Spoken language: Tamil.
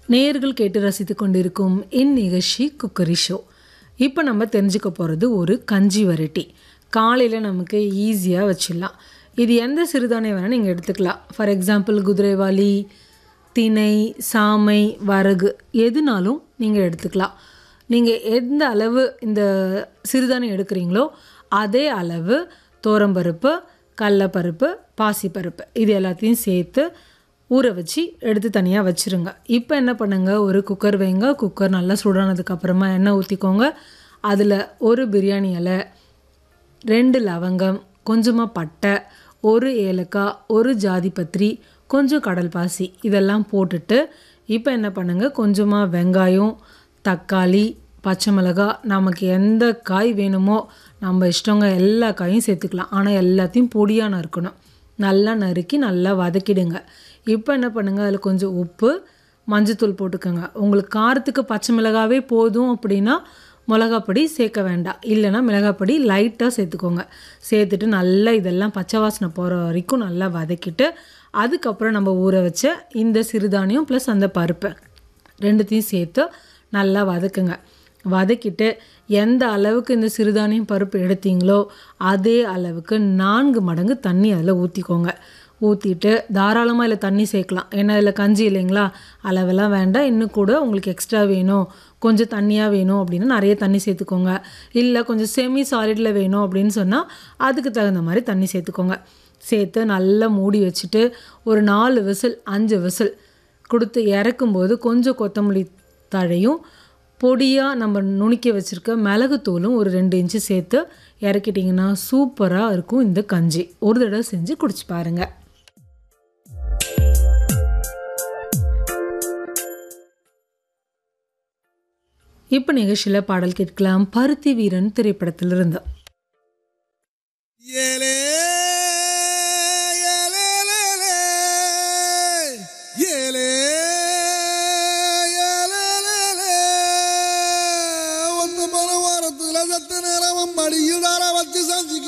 நேயர்கள் கேட்டு ரசித்து கொண்டிருக்கும் இந்நிகழ்ச்சி குக்கரி ஷோ இப்போ நம்ம தெரிஞ்சுக்க போகிறது ஒரு கஞ்சி வெரைட்டி காலையில் நமக்கு ஈஸியாக வச்சிடலாம் இது எந்த சிறுதானியம் வேணால் நீங்கள் எடுத்துக்கலாம் ஃபார் எக்ஸாம்பிள் குதிரைவாலி திணை சாமை வரகு எதுனாலும் நீங்கள் எடுத்துக்கலாம் நீங்கள் எந்த அளவு இந்த சிறுதானியம் எடுக்கிறீங்களோ அதே அளவு தோரம்பருப்பு கடலப்பருப்பு பாசிப்பருப்பு இது எல்லாத்தையும் சேர்த்து ஊற வச்சு எடுத்து தனியாக வச்சுருங்க இப்போ என்ன பண்ணுங்க ஒரு குக்கர் வைங்க குக்கர் நல்லா சூடானதுக்கப்புறமா எண்ணெய் ஊற்றிக்கோங்க அதில் ஒரு பிரியாணி இலை ரெண்டு லவங்கம் கொஞ்சமாக பட்டை ஒரு ஏலக்காய் ஒரு ஜாதிபத்திரி கொஞ்சம் கடல் பாசி இதெல்லாம் போட்டுட்டு இப்போ என்ன பண்ணுங்க கொஞ்சமாக வெங்காயம் தக்காளி பச்சை மிளகாய் நமக்கு எந்த காய் வேணுமோ நம்ம இஷ்டங்க எல்லா காயும் சேர்த்துக்கலாம் ஆனால் எல்லாத்தையும் பொடியாக நறுக்கணும் நல்லா நறுக்கி நல்லா வதக்கிடுங்க இப்போ என்ன பண்ணுங்கள் அதில் கொஞ்சம் உப்பு மஞ்சத்தூள் போட்டுக்கோங்க உங்களுக்கு காரத்துக்கு பச்சை மிளகாவே போதும் அப்படின்னா மிளகாப்பொடி சேர்க்க வேண்டாம் இல்லைன்னா மிளகாப்பொடி லைட்டாக சேர்த்துக்கோங்க சேர்த்துட்டு நல்லா இதெல்லாம் பச்சை வாசனை போகிற வரைக்கும் நல்லா வதக்கிட்டு அதுக்கப்புறம் நம்ம ஊற வச்ச இந்த சிறுதானியம் ப்ளஸ் அந்த பருப்பு ரெண்டுத்தையும் சேர்த்து நல்லா வதக்குங்க வதக்கிட்டு எந்த அளவுக்கு இந்த சிறுதானியம் பருப்பு எடுத்தீங்களோ அதே அளவுக்கு நான்கு மடங்கு தண்ணி அதில் ஊற்றிக்கோங்க ஊற்றிட்டு தாராளமாக இதில் தண்ணி சேர்க்கலாம் ஏன்னா இதில் கஞ்சி இல்லைங்களா அளவெல்லாம் வேண்டாம் இன்னும் கூட உங்களுக்கு எக்ஸ்ட்ரா வேணும் கொஞ்சம் தண்ணியாக வேணும் அப்படின்னா நிறைய தண்ணி சேர்த்துக்கோங்க இல்லை கொஞ்சம் செமி சாலிடில் வேணும் அப்படின்னு சொன்னால் அதுக்கு தகுந்த மாதிரி தண்ணி சேர்த்துக்கோங்க சேர்த்து நல்லா மூடி வச்சுட்டு ஒரு நாலு விசில் அஞ்சு விசில் கொடுத்து இறக்கும்போது கொஞ்சம் கொத்தமல்லி தழையும் பொடியாக நம்ம நுணுக்கி வச்சுருக்க மிளகுத்தூளும் ஒரு ரெண்டு இன்ச்சு சேர்த்து இறக்கிட்டிங்கன்னா சூப்பராக இருக்கும் இந்த கஞ்சி ஒரு தடவை செஞ்சு குடிச்சு பாருங்கள் இப்போ நிகழ்ச்சியில் பாடல் கேட்கலாம் பருத்தி வீரன் திரைப்படத்திலிருந்து ஏலே ஏலேலேலே, ஏலே ஏலேலேலே. ஒத்த மன வாரத்துல சத்த நேரம் மடியில் வச்சு செஞ்சு